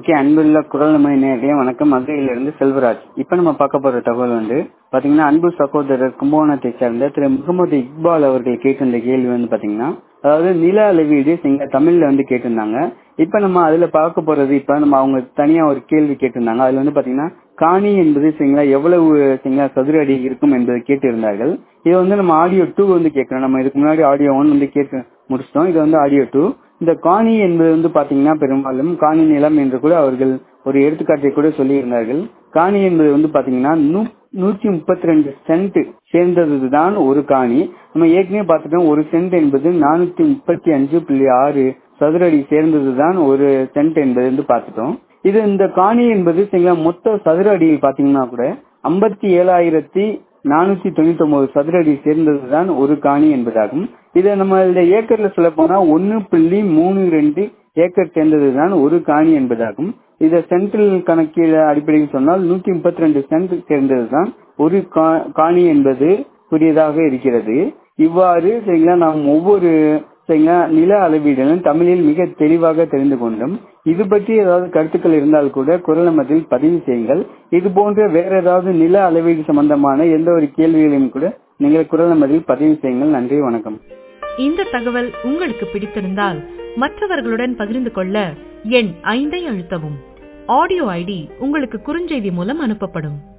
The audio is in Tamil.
மிக்க அன்புள்ள குரல் மணி நேரடிய வணக்கம் மதுரையிலிருந்து செல்வராஜ் இப்ப நம்ம பார்க்க போற தகவல் வந்து பாத்தீங்கன்னா அன்பு சகோதரர் கும்பகோணத்தை சேர்ந்த திரு முகமது இக்பால் அவர்கள் கேட்டிருந்த கேள்வி வந்து பாத்தீங்கன்னா அதாவது நில அளவீடு இங்க தமிழ்ல வந்து கேட்டிருந்தாங்க இப்ப நம்ம அதுல பார்க்க போறது இப்ப நம்ம அவங்க தனியா ஒரு கேள்வி கேட்டிருந்தாங்க அதுல வந்து பாத்தீங்கன்னா காணி என்பது சரிங்களா எவ்வளவு சரிங்களா சதுர அடி இருக்கும் என்பதை கேட்டிருந்தார்கள் இது வந்து நம்ம ஆடியோ டூ வந்து கேட்கிறோம் நம்ம இதுக்கு முன்னாடி ஆடியோ ஒன் வந்து கேட்டு முடிச்சிட்டோம் இது வந்து ஆடியோ டூ இந்த காணி என்பது வந்து பாத்தீங்கன்னா பெரும்பாலும் காணி நிலம் என்று கூட அவர்கள் ஒரு எடுத்துக்காட்டை கூட சொல்லியிருந்தார்கள் காணி என்பது வந்து பாத்தீங்கன்னா நூற்றி முப்பத்தி ரெண்டு சென்ட் சேர்ந்ததுதான் ஒரு காணி நம்ம ஏற்கனவே பார்த்துட்டோம் ஒரு சென்ட் என்பது நானூத்தி முப்பத்தி அஞ்சு புள்ளி ஆறு சதுர அடி சேர்ந்ததுதான் ஒரு சென்ட் என்பது வந்து பார்த்துட்டோம் இது இந்த காணி என்பது சரிங்களா மொத்த சதுர அடியில் பாத்தீங்கன்னா கூட ஐம்பத்தி ஏழாயிரத்தி நானூத்தி தொண்ணூத்தி ஒன்பது சதுர அடி சேர்ந்ததுதான் ஒரு காணி என்பதாகும் இதை நம்ம இந்த ஏக்கர்ல சொல்ல போனா ஒன்னு புள்ளி மூணு ரெண்டு ஏக்கர் சேர்ந்ததுதான் ஒரு காணி என்பதாகும் இதை சென்ட்ரல் கணக்கீடு அடிப்படையில் சொன்னால் நூத்தி முப்பத்தி ரெண்டு சென்ட் சேர்ந்ததுதான் ஒரு காணி என்பது புதியதாக இருக்கிறது இவ்வாறு சரிங்களா நாம் ஒவ்வொரு சரிங்களா நில அளவீடுகளும் தமிழில் மிக தெளிவாக தெரிந்து கொண்டோம் இது பற்றி ஏதாவது கருத்துக்கள் இருந்தால் கூட குரல் மதில் பதிவு செய்யுங்கள் இது போன்ற வேற ஏதாவது நில அளவீடு சம்பந்தமான எந்த ஒரு கேள்விகளையும் கூட நீங்கள் குரல் மதில் பதிவு செய்யுங்கள் நன்றி வணக்கம் இந்த தகவல் உங்களுக்கு பிடித்திருந்தால் மற்றவர்களுடன் பகிர்ந்து கொள்ள எண் ஐந்தை அழுத்தவும் ஆடியோ ஐடி உங்களுக்கு குறுஞ்செய்தி மூலம் அனுப்பப்படும்